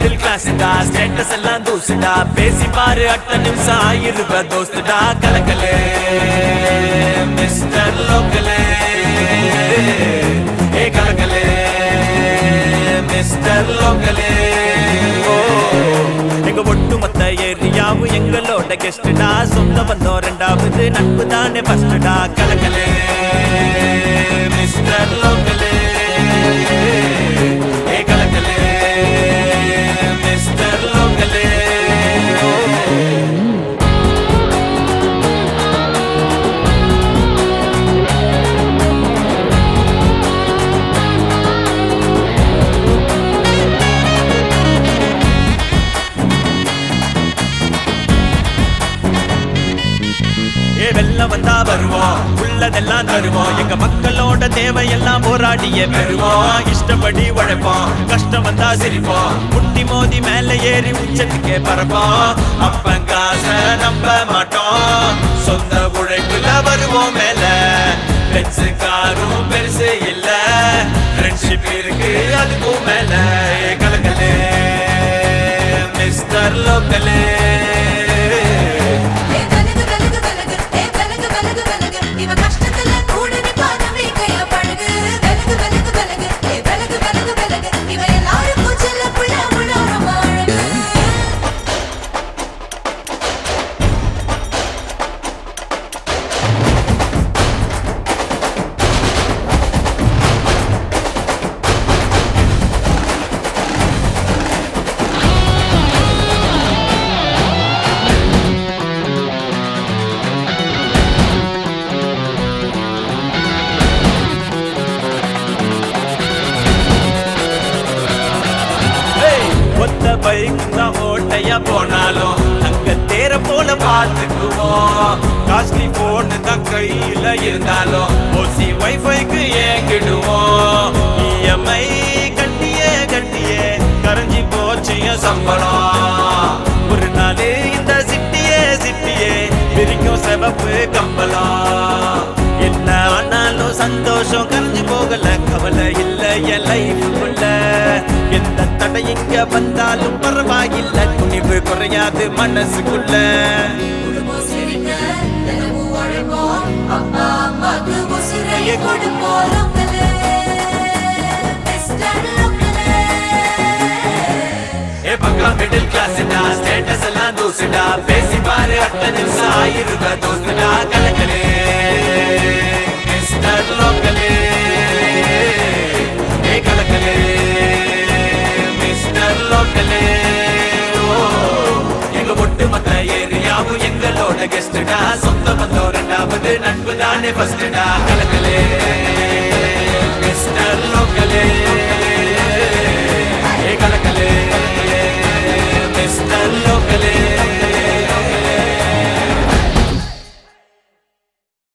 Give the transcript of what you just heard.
middle கிளாஸ்டா status எல்லாம் தூசுடா பேசி பாரு அட்ட நிமிஷம் ஆயிருவ தோஸ்துடா கலக்கலே மிஸ்டர் லோக்கலே ஏ கலக்கலே மிஸ்டர் லோக்கலே ஓ எங்க ஒட்டுமொத்த ஏரியாவும் எங்களோட கெஸ்டுடா சொந்த பந்தம் ரெண்டாவது நட்பு தானே ஃபர்ஸ்டுடா கலக்கலே மிஸ்டர் லோக்கலே ஏ கலக்கலே மிஸ்டர் லோக்கலே ஓ ஏ வெள்ளம் வந்தா வருவோம் உள்ளதெல்லாம் தருவோம் எங்க மக்களோட தேவையெல்லாம் போராடியே பெறுவோம் இஷ்டப்படி உழைப்போம் கஷ்டம் வந்தா சிரிப்போம் முட்டி மோதி மேல ஏறி உச்சத்துக்கே பறப்போம் அப்பங்காச நம்ப மாட்டோம் சொந்த உழைப்புல வருவோம் மேல பெருசு காரும் பெருசு இல்ல ஃப்ரெண்ட்ஷிப் இருக்கு அதுக்கும் மேல ஏ கலக்கலே மிஸ்டர் லோக்கலே ஏ விலகு விலகு விலகு ஏ விலகு விலகு விலகு இவ கஷ்டத்துல கூட நிப்பாதவே கைய பழகு விலகு விலகு விலகு ஏ விலகு விலகு விலகு இவ எல்லாருக்கும் செல்ல புள்ள புள்ள ரொம்ப அழகு ஏய், ஒத்த பைக் தான் ஓட்டையா போனாலும் அங்க தேர போல பார்த்துக்குவோம் காஸ்ட்லி போன் தான் கையில இருந்தாலும் ஓசி வைஃபைக்கு ஏங்கிடுவோம் இஎம்ஐ கட்டியே கட்டியே கரைஞ்சி போச்சு என் சம்பளம் ஒரு நாள் இந்த சிட்டியே சிட்டியே பிரிக்கும் சிவப்பு கம்பளம் என்ன ஆனாலும் சந்தோஷம் கரைஞ்சு போகல கவலை இல்ல என் லைஃபுக்குள்ள எந்த தடை இங்க வந்தாலும் பரவாயில்ல துணிவு குறையாது மனசுக்குள்ள குடும்பம் சிரிக்க தினமும் உழைப்போம் அப்பா அம்மாக்கு உசிரையை கொடுப்போம் லோக்கலே மிஸ்டர் லோக்கலே ஏ பக்கா மிடில் கிளாஸ்டா ஸ்டேட்டஸ் எல்லாம் தூசுடா பேசி பாரு அட்ட நிமிஷம் ஆயிருவ தோஸ்துடா கலக்கலே மிஸ்டர் லோக்கலே ஏ கலக்கலே மிஸ்டர் லோக்கலே ஓ எங்க ஒட்டுமொத்த ஏரியாவும் எங்களோட கெஸ்டுடா சொந்த பந்தம் ரெண்டாவது நட்பு தானே ஃபர்ஸ்டுடா கலக்கலே